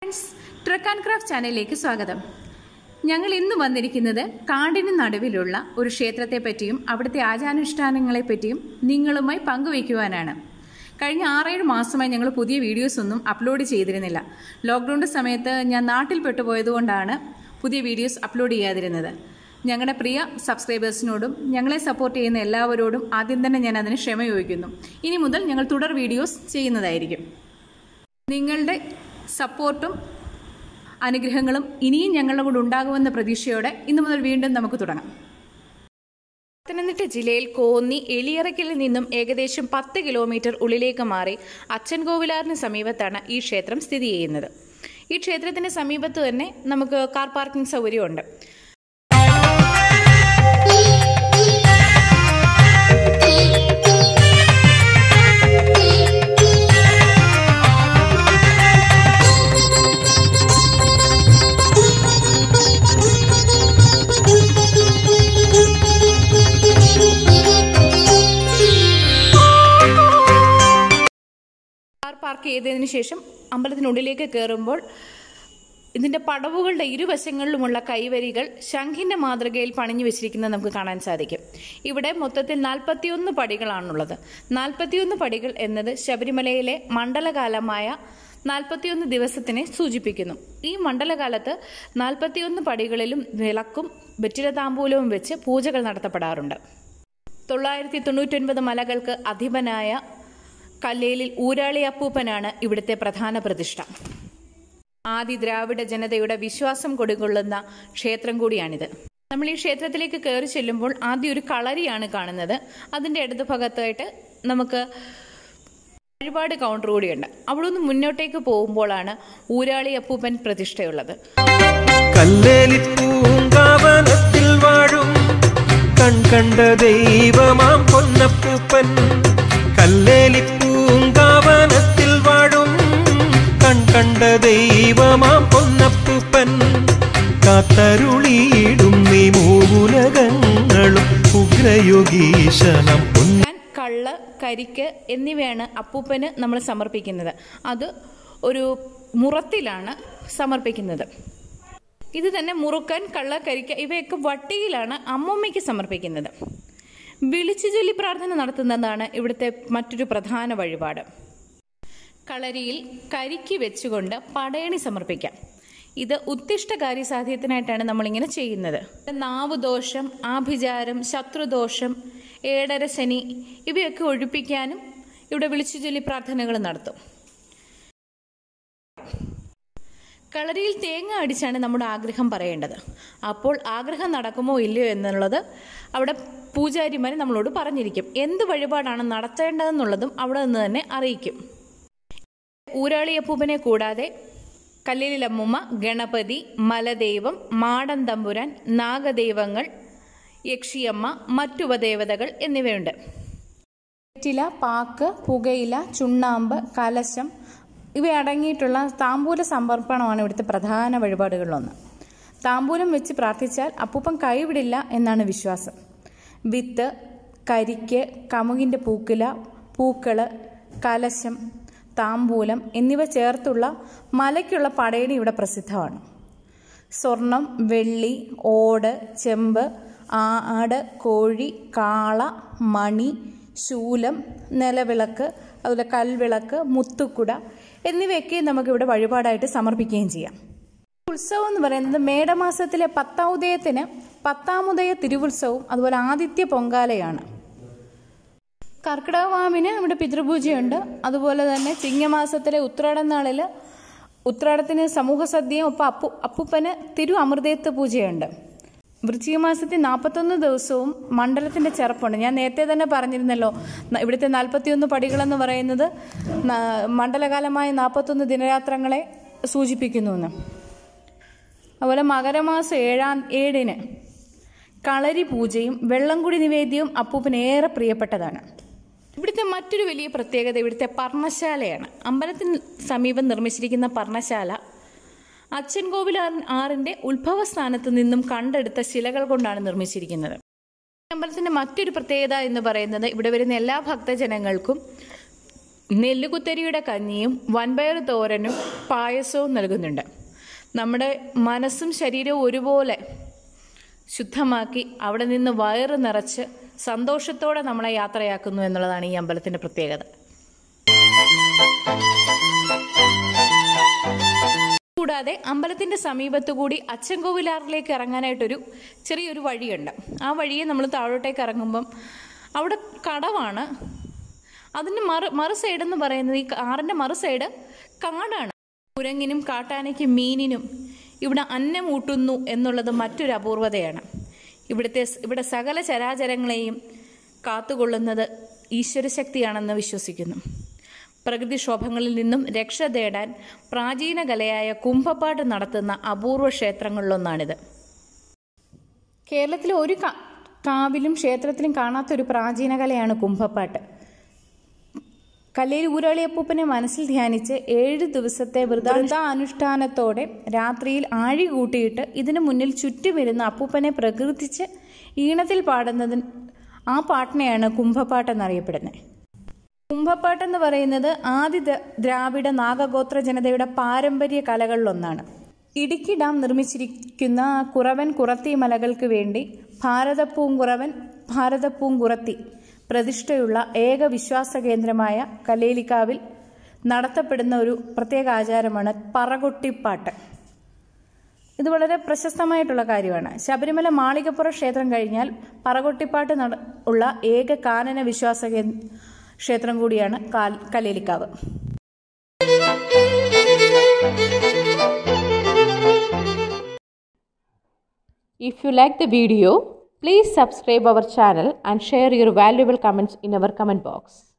Friends truck and craft ചാനലിലേക്ക് സ്വാഗതം ഞങ്ങൾ ഇന്ന് വന്നിരിക്കുന്നത് കാടിന് നടുവിലുള്ള ഒരു ക്ഷേത്രത്തെ പറ്റിയും അവിടുത്തെ ആചാരാനുഷ്ഠാനങ്ങളെ പറ്റിയും നിങ്ങളുമായി പങ്കുവയ്ക്കുവാനാണ് കഴിഞ്ഞ ആറേഴ് മാസമായി ഞങ്ങൾ പുതിയ വീഡിയോസ് ഒന്നും അപ്ലോഡ് ചെയ്തിരുന്നില്ല ലോക്ക്ഡൗണിൻ്റെ സമയത്ത് ഞാൻ നാട്ടിൽ പെട്ടുപോയതുകൊണ്ടാണ് പുതിയ വീഡിയോസ് അപ്ലോഡ് ചെയ്യാതിരുന്നത് ഞങ്ങളുടെ പ്രിയ സബ്സ്ക്രൈബേഴ്സിനോടും ഞങ്ങളെ സപ്പോർട്ട് ചെയ്യുന്ന എല്ലാവരോടും ആദ്യം തന്നെ ഞാൻ അതിന് ക്ഷമ ചോദിക്കുന്നു ഇനി മുതൽ ഞങ്ങൾ തുടർ വീഡിയോസ് ചെയ്യുന്നതായിരിക്കും നിങ്ങളുടെ സപ്പോർട്ടും അനുഗ്രഹങ്ങളും ഇനിയും ഞങ്ങളുടെ കൂടെ ഉണ്ടാകുമെന്ന പ്രതീക്ഷയോടെ ഇന്നു മുതൽ വീണ്ടും നമുക്ക് തുടങ്ങാം പത്തനംതിട്ട ജില്ലയിൽ കോന്നി എലിയറയ്ക്കലിൽ നിന്നും ഏകദേശം പത്ത് കിലോമീറ്റർ ഉള്ളിലേക്ക് മാറി അച്ചൻകോവിലാറിന് സമീപത്താണ് ഈ ക്ഷേത്രം സ്ഥിതി ചെയ്യുന്നത് ഈ ക്ഷേത്രത്തിന് സമീപത്ത് തന്നെ നമുക്ക് കാർ പാർക്കിംഗ് സൗകര്യമുണ്ട് കാർ പാർക്ക് ചെയ്തതിനു ശേഷം അമ്പലത്തിനുള്ളിലേക്ക് കയറുമ്പോൾ ഇതിന്റെ പടവുകളുടെ ഇരുവശങ്ങളിലുമുള്ള കൈവരികൾ ശംഖിന്റെ മാതൃകയിൽ പണിഞ്ഞു വെച്ചിരിക്കുന്നത് നമുക്ക് കാണാൻ സാധിക്കും ഇവിടെ മൊത്തത്തിൽ നാൽപ്പത്തിയൊന്ന് പടികളാണുള്ളത് നാൽപ്പത്തിയൊന്ന് പടികൾ എന്നത് ശബരിമലയിലെ മണ്ഡലകാലമായ നാൽപ്പത്തിയൊന്ന് ദിവസത്തിനെ സൂചിപ്പിക്കുന്നു ഈ മണ്ഡലകാലത്ത് നാൽപ്പത്തിയൊന്ന് പടികളിലും വിളക്കും വെറ്റില താമ്പൂലവും വെച്ച് പൂജകൾ നടത്തപ്പെടാറുണ്ട് തൊള്ളായിരത്തി തൊണ്ണൂറ്റൊൻപത് മലകൾക്ക് അധിപനായ കല്ലേലിൽ ഊരാളി അപ്പൂപ്പനാണ് ഇവിടുത്തെ പ്രധാന പ്രതിഷ്ഠ ആദി ദ്രാവിഡ ജനതയുടെ വിശ്വാസം കൊടുകൊള്ളുന്ന ക്ഷേത്രം കൂടിയാണിത് നമ്മൾ ഈ ക്ഷേത്രത്തിലേക്ക് കയറി ചെല്ലുമ്പോൾ ആദ്യം ഒരു കളരിയാണ് കാണുന്നത് അതിന്റെ ഇടതു ഭാഗത്തായിട്ട് നമുക്ക് വഴിപാട് കൗണ്ടർ കൂടിയുണ്ട് അവിടെ നിന്ന് മുന്നോട്ടേക്ക് പോകുമ്പോഴാണ് ഊരാളി അപ്പൂപ്പൻ പ്രതിഷ്ഠയുള്ളത് കല്ലേലിപ്പൂങ്കാവനത്തിൽ വാഴും കൺകണ്ട ദൈവമാം പൊന്നപ്പൂപ്പൻ കല്ലേലിപ്പൂങ്കാവനത്തിൽ വാഴും കൺകണ്ട ദൈവമാം പൊന്നപ്പൂപ്പൻ കാത്തരുളിയിടും നീ മൂവുലകങ്ങളും ഉഗ്രയുഗീശനം പൊന്ന ഞാൻ കള്ള് കരിക്ക് എന്നിവയാണ് അപ്പൂപ്പന് നമ്മൾ സമർപ്പിക്കുന്നത് അത് ഒരു മുറത്തിലാണ് സമർപ്പിക്കുന്നത് ഇത് തന്നെ മുറുക്കൻ കള്ള കരിക്ക ഇവയൊക്കെ വട്ടിയിലാണ് അമ്മൂമ്മയ്ക്ക് സമർപ്പിക്കുന്നത് വിളിച്ചു ചൊല്ലി പ്രാർത്ഥന നടത്തുന്നതാണ് ഇവിടുത്തെ മറ്റൊരു പ്രധാന വഴിപാട് കളരിയിൽ കരിക്ക് വെച്ചുകൊണ്ട് പടയണി സമർപ്പിക്കാം ഇത് ഉത്തിഷ്ട കാര്യസാധ്യത്തിനായിട്ടാണ് നമ്മളിങ്ങനെ ചെയ്യുന്നത് നാവ് ദോഷം ആഭിചാരം ശത്രുദോഷം ഏഴര ശനി ഇവയൊക്കെ ഒഴിപ്പിക്കാനും ഇവിടെ വിളിച്ചു ചൊല്ലി പ്രാർത്ഥനകൾ നടത്തും കളരിയിൽ തേങ്ങ അടിച്ചാണ് നമ്മുടെ ആഗ്രഹം പറയേണ്ടത് അപ്പോൾ ആഗ്രഹം നടക്കുമോ ഇല്ലയോ എന്നുള്ളത് അവിടെ പൂജാരിമാർ നമ്മളോട് പറഞ്ഞിരിക്കും എന്ത് വഴിപാടാണ് നടത്തേണ്ടതെന്നുള്ളതും അവിടെ നിന്ന് തന്നെ അറിയിക്കും ഊരാളിയപ്പൂപ്പനെ കൂടാതെ കല്ലിലമ്മൂമ്മ ഗണപതി മലദൈവം മാടൻ തമ്പുരാൻ നാഗദൈവങ്ങൾ യക്ഷിയമ്മ മറ്റുപദേവതകൾ എന്നിവയുണ്ട് വെറ്റില പാക്ക് പുകയില ചുണ്ണാമ്പ് കലശം ഇവ അടങ്ങിയിട്ടുള്ള താമ്പൂല സമർപ്പണമാണ് ഇവിടുത്തെ പ്രധാന വഴിപാടുകളിലൊന്ന് താമ്പൂലം വെച്ച് പ്രാർത്ഥിച്ചാൽ അപ്പൂപ്പൻ കൈവിടില്ല എന്നാണ് വിശ്വാസം വിത്ത് കരിക്ക് കമുകിൻ്റെ പൂക്കില പൂക്കള് കലശം താമ്പൂലം എന്നിവ ചേർത്തുള്ള മലയ്ക്കുള്ള പടയണി ഇവിടെ പ്രസിദ്ധമാണ് സ്വർണം വെള്ളി ഓട് ചെമ്പ് ആട് കോഴി കാള മണി ശൂലം നിലവിളക്ക് അതുപോലെ കൽവിളക്ക് മുത്തുക്കുട എന്നിവയൊക്കെ നമുക്കിവിടെ വഴിപാടായിട്ട് സമർപ്പിക്കുകയും ചെയ്യാം ഉത്സവം എന്ന് പറയുന്നത് മേടമാസത്തിലെ പത്താം ഉദയത്തിന് പത്താമുദയ തിരുവുത്സവവും അതുപോലെ ആദിത്യ പൊങ്കാലയാണ് കർക്കിടക മാവിന് ഇവിടെ പിതൃപൂജയുണ്ട് അതുപോലെ തന്നെ ചിങ്ങമാസത്തിലെ ഉത്രാടം നാളിൽ ഉത്രാടത്തിന് സമൂഹ സദ്യയും ഒപ്പം അപ്പു അപ്പൂപ്പന് തിരു അമൃതേത്ത് പൂജയുണ്ട് വൃശ്ചിക മാസത്തിൽ നാൽപ്പത്തൊന്ന് ദിവസവും മണ്ഡലത്തിന്റെ ചെറുപ്പുണ്ട് ഞാൻ നേരത്തെ തന്നെ പറഞ്ഞിരുന്നല്ലോ ന- ഇവിടുത്തെ നാൽപ്പത്തിയൊന്ന് പടികളെന്ന് പറയുന്നത് ന- മണ്ഡലകാലമായ നാൽപ്പത്തൊന്ന് ദിനരാത്രങ്ങളെ സൂചിപ്പിക്കുന്നു എന്ന് അതുപോലെ മകരമാസം ഏഴാം ഏഴിന് കളരി പൂജയും വെള്ളംകുടി നിവേദ്യവും അപ്പൂപ്പന് ഏറെ പ്രിയപ്പെട്ടതാണ് ഇവിടുത്തെ മറ്റൊരു വലിയ പ്രത്യേകത ഇവിടുത്തെ പർണശാലയാണ് അമ്പലത്തിന് സമീപം നിർമ്മിച്ചിരിക്കുന്ന പർണശാല അച്ഛൻകോവിൽ ആർ- ആറിന്റെ ഉത്ഭവസ്ഥാനത്ത് നിന്നും കണ്ടെടുത്ത ശിലകൾ കൊണ്ടാണ് നിർമ്മിച്ചിരിക്കുന്നത് ഈ അമ്പലത്തിന്റെ മറ്റൊരു പ്രത്യേകത എന്ന് പറയുന്നത് ഇവിടെ വരുന്ന എല്ലാ ഭക്തജനങ്ങൾക്കും നെല്ലുകുത്തരിയുടെ കഞ്ഞിയും വൻപയർ തോരനും പായസവും നൽകുന്നുണ്ട് നമ്മുടെ മനസ്സും ശരീരവും ഒരുപോലെ ശുദ്ധമാക്കി അവിടെ നിന്ന് വയറ് നിറച്ച് സന്തോഷത്തോടെ നമ്മളെ യാത്രയാക്കുന്നു എന്നുള്ളതാണ് ഈ അമ്പലത്തിന്റെ പ്രത്യേകത കൂടാതെ അമ്പലത്തിന്റെ സമീപത്തു കൂടി അച്ചൻകോവിലാറിലേക്ക് ഇറങ്ങാനായിട്ടൊരു ചെറിയൊരു വഴിയുണ്ട് ആ വഴിയെ നമ്മൾ താഴോട്ടേക്ക് ഇറങ്ങുമ്പം അവിടെ കടവാണ് അതിന് മറു മറു സൈഡ് എന്ന് പറയുന്നത് ഈ ആറിന്റെ മറു സൈഡ് കാടാണ് കുരങ്ങിനും കാട്ടാനയ്ക്കും മീനിനും ഇവിടെ അന്നം ഊട്ടുന്നു എന്നുള്ളത് മറ്റൊരു അപൂർവതയാണ് ഇവിടുത്തെ ഇവിടെ സകല ചരാചരങ്ങളെയും കാത്തുകൊള്ളുന്നത് ഈശ്വരശക്തിയാണെന്ന് വിശ്വസിക്കുന്നു പ്രകൃതിക്ഷോഭങ്ങളിൽ നിന്നും രക്ഷ തേടാൻ പ്രാചീന കലയായ കുംഭപ്പാട്ട് നടത്തുന്ന അപൂർവ ക്ഷേത്രങ്ങളിലൊന്നാണിത് കേരളത്തിലെ ഒരു കാ- കാവിലും ക്ഷേത്രത്തിലും കാണാത്തൊരു പ്രാചീന കലയാണ് കുംഭപ്പാട്ട് കല്ലേരി ഊരാളിയപ്പൂപ്പനെ മനസ്സിൽ ധ്യാനിച്ച് ഏഴ് ദിവസത്തെ വ്രത അനുഷ്ഠാനത്തോടെ രാത്രിയിൽ ആഴി കൂട്ടിയിട്ട് ഇതിനു മുന്നിൽ ചുറ്റുമിരുന്ന് അപ്പൂപ്പനെ പ്രകീർത്തിച്ച് ഈണത്തിൽ പാടുന്നതിന് ആ പാട്ടിനെയാണ് കുംഭപ്പാട്ടെന്നറിയപ്പെടുന്നത് കുംഭപ്പാട്ടെന്ന് പറയുന്നത് ആദ്യ ദ്ര- ദ്രാവിഡ നാഗഗോത്ര ജനതയുടെ പാരമ്പര്യ കലകളിലൊന്നാണ് ഇടുക്കി ഡാം നിർമ്മിച്ചിരിക്കുന്ന കുറവൻ കുറത്തി മലകൾക്ക് വേണ്ടി ഭാരതപ്പൂങ്കുറവൻ ഭാരതപ്പൂങ്കുറത്തി പ്രതിഷ്ഠയുള്ള ഏക വിശ്വാസ കേന്ദ്രമായ കല്ലേലിക്കാവിൽ നടത്തപ്പെടുന്ന ഒരു പ്രത്യേക ആചാരമാണ് പറകൊട്ടിപ്പാട്ട് ഇത് വളരെ പ്രശസ്തമായിട്ടുള്ള കാര്യമാണ് ശബരിമല മാളികപ്പുറ ക്ഷേത്രം കഴിഞ്ഞാൽ പറകൊട്ടിപ്പാട്ട് നട ഉള്ള ഏക കാനന വിശ്വാസ കേ- ക്ഷേത്രം കൂടിയാണ് കാൽ കല്ലേലിക്കാവ് If you like the video, please subscribe our channel and share your valuable comments in our comment box.